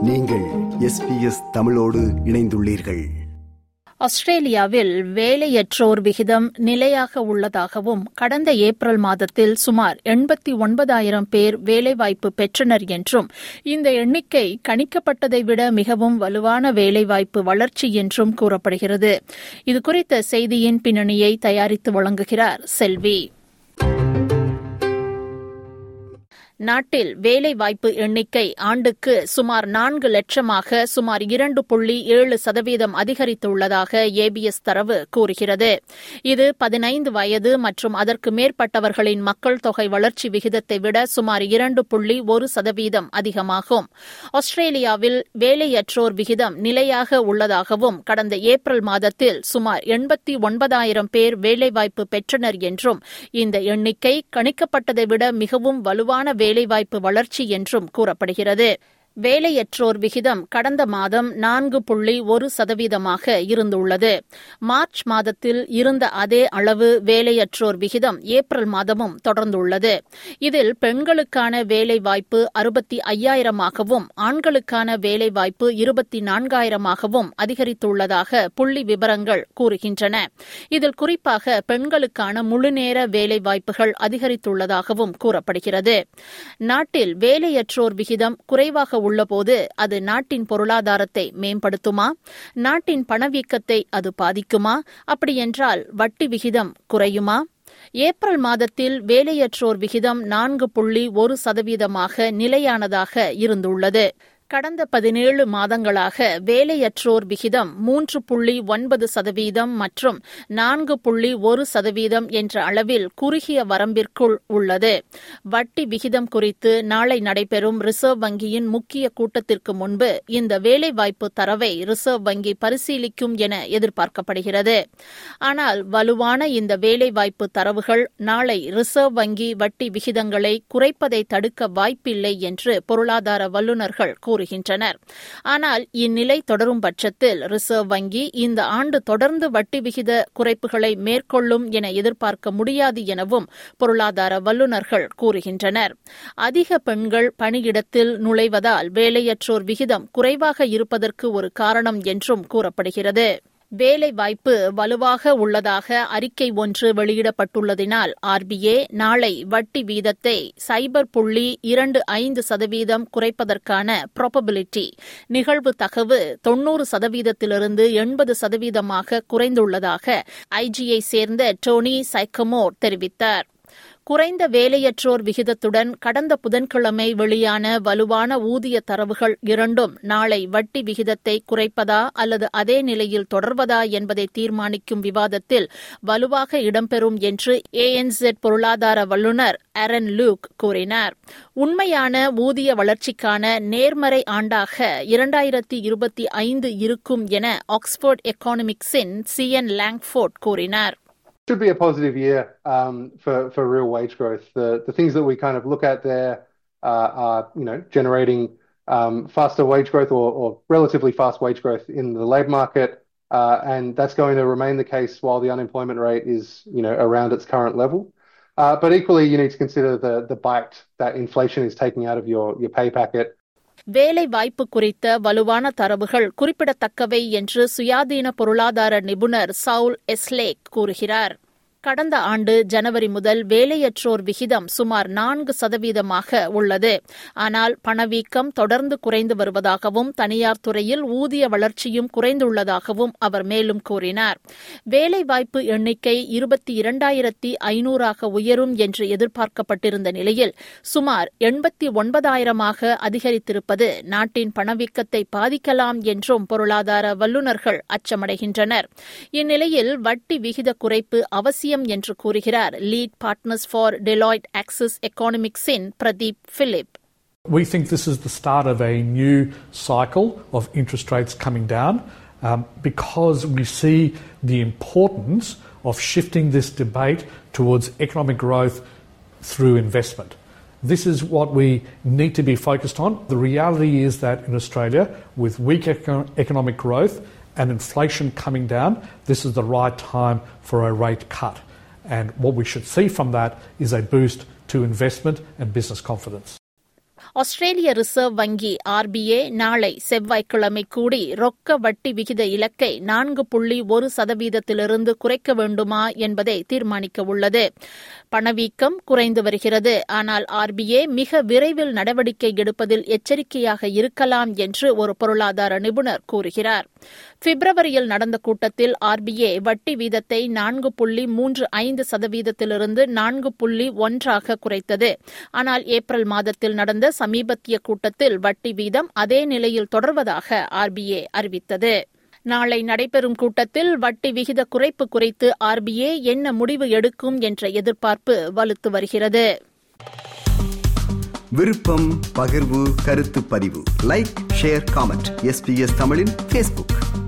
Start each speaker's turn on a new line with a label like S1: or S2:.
S1: நீங்கள் எஸ்பிஎஸ் தமிழோடு இணைந்துள்ளீர்கள்
S2: ஆஸ்திரேலியாவில் வேலையற்றோர் விகிதம் நிலையாக உள்ளதாகவும் கடந்த ஏப்ரல் மாதத்தில் சுமார் எண்பத்தி ஒன்பதாயிரம் பேர் வேலைவாய்ப்பு பெற்றனர் என்றும் இந்த எண்ணிக்கை கணிக்கப்பட்டதை விட மிகவும் வலுவான வேலைவாய்ப்பு வளர்ச்சி என்றும் கூறப்படுகிறது இதுகுறித்த செய்தியின் பின்னணியை தயாரித்து வழங்குகிறார் செல்வி நாட்டில் வேலைவாய்ப்பு எண்ணிக்கை ஆண்டுக்கு சுமார் நான்கு லட்சமாக சுமார் இரண்டு புள்ளி ஏழு சதவீதம் அதிகரித்துள்ளதாக ஏபிஎஸ் தரவு கூறுகிறது இது பதினைந்து வயது மற்றும் அதற்கு மேற்பட்டவர்களின் மக்கள் தொகை வளர்ச்சி விகிதத்தை விட சுமார் இரண்டு புள்ளி ஒரு சதவீதம் அதிகமாகும் ஆஸ்திரேலியாவில் வேலையற்றோர் விகிதம் நிலையாக உள்ளதாகவும் கடந்த ஏப்ரல் மாதத்தில் சுமார் எண்பத்தி ஒன்பதாயிரம் பேர் வேலைவாய்ப்பு பெற்றனர் என்றும் இந்த எண்ணிக்கை கணிக்கப்பட்டதை விட மிகவும் வலுவான வேலைவாய்ப்பு வளர்ச்சி என்றும் கூறப்படுகிறது வேலையற்றோர் விகிதம் கடந்த மாதம் நான்கு புள்ளி ஒரு சதவீதமாக இருந்துள்ளது மார்ச் மாதத்தில் இருந்த அதே அளவு வேலையற்றோர் விகிதம் ஏப்ரல் மாதமும் தொடர்ந்துள்ளது இதில் பெண்களுக்கான வேலைவாய்ப்பு அறுபத்தி ஐயாயிரமாகவும் ஆண்களுக்கான வேலைவாய்ப்பு இருபத்தி நான்காயிரமாகவும் அதிகரித்துள்ளதாக புள்ளி விவரங்கள் கூறுகின்றன இதில் குறிப்பாக பெண்களுக்கான முழுநேர வேலைவாய்ப்புகள் அதிகரித்துள்ளதாகவும் கூறப்படுகிறது நாட்டில் வேலையற்றோர் விகிதம் குறைவாக உள்ளபோது அது நாட்டின் பொருளாதாரத்தை மேம்படுத்துமா நாட்டின் பணவீக்கத்தை அது பாதிக்குமா அப்படியென்றால் வட்டி விகிதம் குறையுமா ஏப்ரல் மாதத்தில் வேலையற்றோர் விகிதம் நான்கு புள்ளி ஒரு சதவீதமாக நிலையானதாக இருந்துள்ளது கடந்த பதினேழு மாதங்களாக வேலையற்றோர் விகிதம் மூன்று புள்ளி ஒன்பது சதவீதம் மற்றும் நான்கு புள்ளி ஒரு சதவீதம் என்ற அளவில் குறுகிய வரம்பிற்குள் உள்ளது வட்டி விகிதம் குறித்து நாளை நடைபெறும் ரிசர்வ் வங்கியின் முக்கிய கூட்டத்திற்கு முன்பு இந்த வேலைவாய்ப்பு தரவை ரிசர்வ் வங்கி பரிசீலிக்கும் என எதிர்பார்க்கப்படுகிறது ஆனால் வலுவான இந்த வேலைவாய்ப்பு தரவுகள் நாளை ரிசர்வ் வங்கி வட்டி விகிதங்களை குறைப்பதை தடுக்க வாய்ப்பில்லை என்று பொருளாதார வல்லுநர்கள் கூறுகின்றனர் கூறுகின்றனர் ஆனால் இந்நிலை தொடரும் பட்சத்தில் ரிசர்வ் வங்கி இந்த ஆண்டு தொடர்ந்து வட்டி விகித குறைப்புகளை மேற்கொள்ளும் என எதிர்பார்க்க முடியாது எனவும் பொருளாதார வல்லுநர்கள் கூறுகின்றனர் அதிக பெண்கள் பணியிடத்தில் நுழைவதால் வேலையற்றோர் விகிதம் குறைவாக இருப்பதற்கு ஒரு காரணம் என்றும் கூறப்படுகிறது வேலைவாய்ப்பு வலுவாக உள்ளதாக அறிக்கை ஒன்று வெளியிடப்பட்டுள்ளதினால் ஆர்பிஏ நாளை வட்டி வீதத்தை சைபர் புள்ளி இரண்டு ஐந்து சதவீதம் குறைப்பதற்கான ப்ராபபிலிட்டி நிகழ்வு தகவு தொன்னூறு சதவீதத்திலிருந்து எண்பது சதவீதமாக குறைந்துள்ளதாக ஐஜியை சேர்ந்த டோனி சைக்கமோர் தெரிவித்தார் குறைந்த வேலையற்றோர் விகிதத்துடன் கடந்த புதன்கிழமை வெளியான வலுவான ஊதிய தரவுகள் இரண்டும் நாளை வட்டி விகிதத்தை குறைப்பதா அல்லது அதே நிலையில் தொடர்வதா என்பதை தீர்மானிக்கும் விவாதத்தில் வலுவாக இடம்பெறும் என்று ஏஎன்செட் பொருளாதார வல்லுநர் அரன் லூக் கூறினார் உண்மையான ஊதிய வளர்ச்சிக்கான நேர்மறை ஆண்டாக இரண்டாயிரத்தி இருபத்தி ஐந்து இருக்கும் என ஆக்ஸ்போர்ட் எக்கானமிக்ஸின் சி என் லாங்ஃபோர்ட் கூறினார்
S3: should be a positive year um, for for real wage growth. The the things that we kind of look at there uh, are you know generating um, faster wage growth or, or relatively fast wage growth in the labour market, uh, and that's going to remain the case while the unemployment rate is you know around its current level. Uh, but equally, you need to consider the the bite that inflation is taking out of your your pay packet.
S2: வேலை வாய்ப்பு குறித்த வலுவான தரவுகள் குறிப்பிடத்தக்கவை என்று சுயாதீன பொருளாதார நிபுணர் சவுல் எஸ்லேக் கூறுகிறார் கடந்த ஆண்டு ஜனவரி முதல் வேலையற்றோர் விகிதம் சுமார் நான்கு சதவீதமாக உள்ளது ஆனால் பணவீக்கம் தொடர்ந்து குறைந்து வருவதாகவும் தனியார் துறையில் ஊதிய வளர்ச்சியும் குறைந்துள்ளதாகவும் அவர் மேலும் கூறினார் வேலைவாய்ப்பு எண்ணிக்கை இருபத்தி இரண்டாயிரத்தி ஐநூறாக உயரும் என்று எதிர்பார்க்கப்பட்டிருந்த நிலையில் சுமார் எண்பத்தி ஒன்பதாயிரமாக அதிகரித்திருப்பது நாட்டின் பணவீக்கத்தை பாதிக்கலாம் என்றும் பொருளாதார வல்லுநர்கள் அச்சமடைகின்றனர் இந்நிலையில் வட்டி விகித குறைப்பு அவசியம் அவசியம் என்று கூறுகிறார் lead partners for Deloitte Access எக்கானமிக்ஸின் Pradeep Philip
S4: We think this is the start of a new cycle of interest rates coming down um, because we see the importance of shifting this debate towards economic growth through investment. This is what we need to be focused on. The reality is that in Australia, with weak eco- economic growth and inflation coming down, this is the right time for a rate cut. And what we should see from that is a boost to investment and business confidence.
S2: ஆஸ்திரேலிய reserve வங்கி RBI நாளை செவ்வாய்க்கிழமை கூடி ரொக்க வட்டி விகித இலக்கை நான்கு புள்ளி ஒரு சதவீதத்திலிருந்து குறைக்க வேண்டுமா என்பதை தீர்மானிக்க உள்ளது பணவீக்கம் குறைந்து வருகிறது ஆனால் ஆர்பிஐ மிக விரைவில் நடவடிக்கை எடுப்பதில் எச்சரிக்கையாக இருக்கலாம் என்று ஒரு பொருளாதார நிபுணர் கூறுகிறார் பிப்ரவரியில் நடந்த கூட்டத்தில் ஆர்பிஐ வட்டி வீதத்தை நான்கு புள்ளி மூன்று ஐந்து சதவீதத்திலிருந்து நான்கு புள்ளி ஒன்றாக குறைத்தது ஆனால் ஏப்ரல் மாதத்தில் நடந்த சமீபத்திய கூட்டத்தில் வட்டி வீதம் அதே நிலையில் தொடர்வதாக ஆர்பிஐ அறிவித்தது நாளை நடைபெறும் கூட்டத்தில் வட்டி விகித குறைப்பு குறித்து ஆர்பிஐ என்ன முடிவு எடுக்கும் என்ற எதிர்பார்ப்பு வலுத்து வருகிறது
S1: விருப்பம் பகிர்வு கருத்து பதிவு லைக் ஷேர் காமெண்ட் எஸ்பிஎஸ் தமிழின் ஃபேஸ்புக்